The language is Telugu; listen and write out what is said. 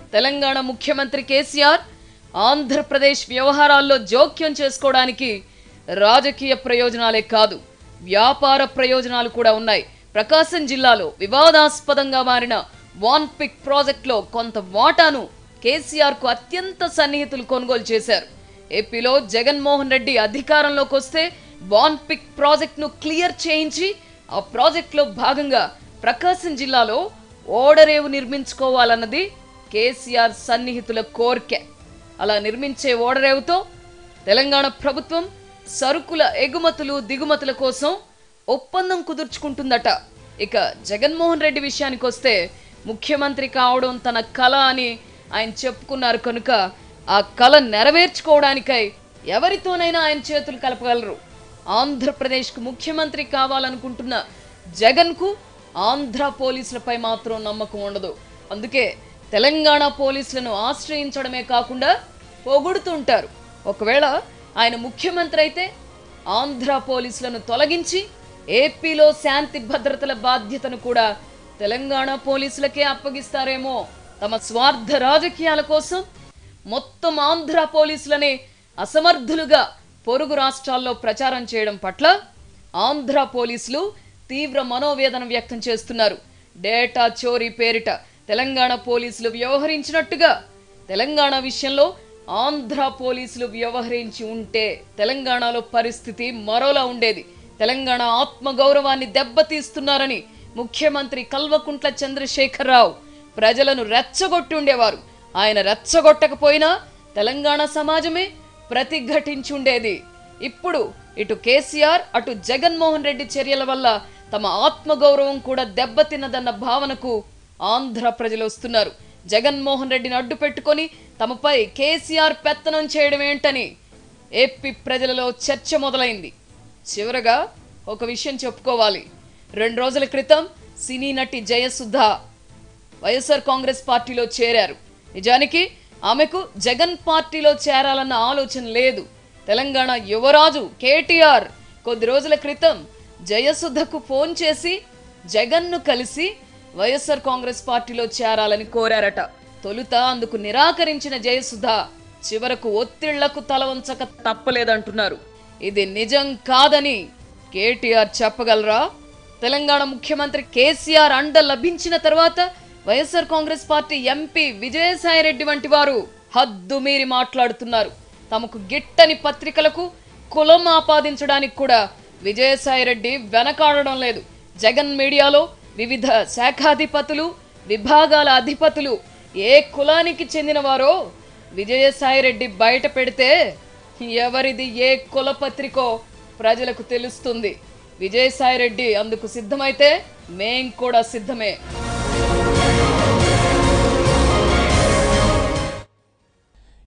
తెలంగాణ ముఖ్యమంత్రి కేసీఆర్ ఆంధ్రప్రదేశ్ వ్యవహారాల్లో జోక్యం చేసుకోవడానికి రాజకీయ ప్రయోజనాలే కాదు వ్యాపార ప్రయోజనాలు కూడా ఉన్నాయి ప్రకాశం జిల్లాలో వివాదాస్పదంగా మారిన వాన్ పిక్ ప్రాజెక్టులో కొంత వాటాను కేసీఆర్కు అత్యంత సన్నిహితులు కొనుగోలు చేశారు ఏపీలో జగన్మోహన్ రెడ్డి అధికారంలోకి వస్తే వాన్ పిక్ ప్రాజెక్టును క్లియర్ చేయించి ఆ ప్రాజెక్టులో భాగంగా ప్రకాశం జిల్లాలో ఓడరేవు నిర్మించుకోవాలన్నది కేసీఆర్ సన్నిహితుల కోరిక అలా నిర్మించే ఓడరేవుతో తెలంగాణ ప్రభుత్వం సరుకుల ఎగుమతులు దిగుమతుల కోసం ఒప్పందం కుదుర్చుకుంటుందట ఇక జగన్మోహన్ రెడ్డి విషయానికి వస్తే ముఖ్యమంత్రి కావడం తన కళ అని ఆయన చెప్పుకున్నారు కనుక ఆ కళ నెరవేర్చుకోవడానికై ఎవరితోనైనా ఆయన చేతులు కలపగలరు ఆంధ్రప్రదేశ్కు ముఖ్యమంత్రి కావాలనుకుంటున్న జగన్కు ఆంధ్ర పోలీసులపై మాత్రం నమ్మకం ఉండదు అందుకే తెలంగాణ పోలీసులను ఆశ్రయించడమే కాకుండా పొగుడుతుంటారు ఒకవేళ ఆయన ముఖ్యమంత్రి అయితే ఆంధ్ర పోలీసులను తొలగించి ఏపీలో శాంతి భద్రతల బాధ్యతను కూడా తెలంగాణ పోలీసులకే అప్పగిస్తారేమో తమ స్వార్థ రాజకీయాల కోసం మొత్తం ఆంధ్ర పోలీసులనే అసమర్థులుగా పొరుగు రాష్ట్రాల్లో ప్రచారం చేయడం పట్ల ఆంధ్ర పోలీసులు తీవ్ర మనోవేదన వ్యక్తం చేస్తున్నారు డేటా చోరీ పేరిట తెలంగాణ పోలీసులు వ్యవహరించినట్టుగా తెలంగాణ విషయంలో ఆంధ్ర పోలీసులు వ్యవహరించి ఉంటే తెలంగాణలో పరిస్థితి మరోలా ఉండేది తెలంగాణ ఆత్మగౌరవాన్ని దెబ్బతీస్తున్నారని ముఖ్యమంత్రి కల్వకుంట్ల చంద్రశేఖరరావు ప్రజలను రెచ్చగొట్టి ఉండేవారు ఆయన రెచ్చగొట్టకపోయినా తెలంగాణ సమాజమే ప్రతిఘటించి ఉండేది ఇప్పుడు ఇటు కేసీఆర్ అటు జగన్మోహన్ రెడ్డి చర్యల వల్ల తమ ఆత్మగౌరవం కూడా దెబ్బతిన్నదన్న భావనకు ఆంధ్ర ప్రజలు వస్తున్నారు జగన్మోహన్ రెడ్డిని అడ్డు పెట్టుకొని తమపై కేసీఆర్ పెత్తనం చేయడం ఏంటని ఏపీ ప్రజలలో చర్చ మొదలైంది చివరగా ఒక విషయం చెప్పుకోవాలి రెండు రోజుల క్రితం సినీ నటి జయసుధ వైఎస్ఆర్ కాంగ్రెస్ పార్టీలో చేరారు నిజానికి ఆమెకు జగన్ పార్టీలో చేరాలన్న ఆలోచన లేదు తెలంగాణ యువరాజు కేటీఆర్ కొద్ది రోజుల క్రితం జయసుధకు ఫోన్ చేసి జగన్ను కలిసి వైఎస్ఆర్ కాంగ్రెస్ పార్టీలో చేరాలని కోరారట తొలుత అందుకు నిరాకరించిన జయసుధ చివరకు ఒత్తిళ్లకు తల వంచక తప్పలేదంటున్నారు ఇది నిజం కాదని కేటీఆర్ చెప్పగలరా తెలంగాణ ముఖ్యమంత్రి కేసీఆర్ అండ లభించిన తర్వాత వైఎస్ఆర్ కాంగ్రెస్ పార్టీ ఎంపీ విజయసాయిరెడ్డి వంటి వారు హద్దు మీరి మాట్లాడుతున్నారు తమకు గిట్టని పత్రికలకు కులం ఆపాదించడానికి కూడా విజయసాయిరెడ్డి వెనకాడడం లేదు జగన్ మీడియాలో వివిధ శాఖాధిపతులు విభాగాల అధిపతులు ఏ కులానికి చెందినవారో విజయసాయిరెడ్డి బయట పెడితే ఎవరిది ఏ కుల పత్రికో ప్రజలకు తెలుస్తుంది విజయసాయిరెడ్డి అందుకు సిద్ధమైతే మేం కూడా సిద్ధమే